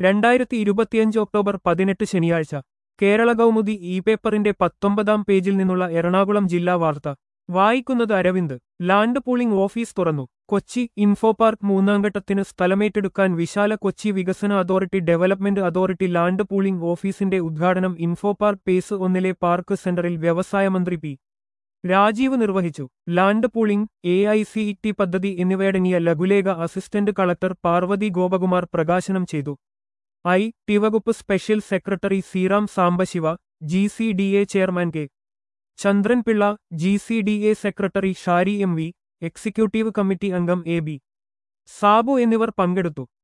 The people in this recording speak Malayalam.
രണ്ടായിരത്തി ഇരുപത്തിയഞ്ച് ഒക്ടോബർ പതിനെട്ട് ശനിയാഴ്ച കേരള കൗമുദി ഇ പേപ്പറിന്റെ പത്തൊമ്പതാം പേജിൽ നിന്നുള്ള എറണാകുളം ജില്ലാ വാർത്ത വായിക്കുന്നത് അരവിന്ദ് ലാൻഡ് പൂളിംഗ് ഓഫീസ് തുറന്നു കൊച്ചി ഇൻഫോ പാർക്ക് മൂന്നാം ഘട്ടത്തിന് സ്ഥലമേറ്റെടുക്കാൻ വിശാല കൊച്ചി വികസന authority development authority land pooling ഓഫീസിന്റെ ഉദ്ഘാടനം ഇൻഫോ പാർക്ക് പേസ് ഒന്നിലെ പാർക്ക് സെന്ററിൽ വ്യവസായ മന്ത്രി പി രാജീവ് നിർവഹിച്ചു land pooling A I C T പദ്ധതി എന്നിവയടങ്ങിയ ലഘുലേഖ അസിസ്റ്റന്റ് കളക്ടർ പാർവതി ഗോപകുമാർ പ്രകാശനം ചെയ്തു ഐ ടി വകുപ്പ് special secretary Seeram Sambasiva G C D A chairman K Chandran Pillai G C D A secretary Shari M V executive committee അംഗം എ ബി സാബു എന്നിവർ പങ്കെടുത്തു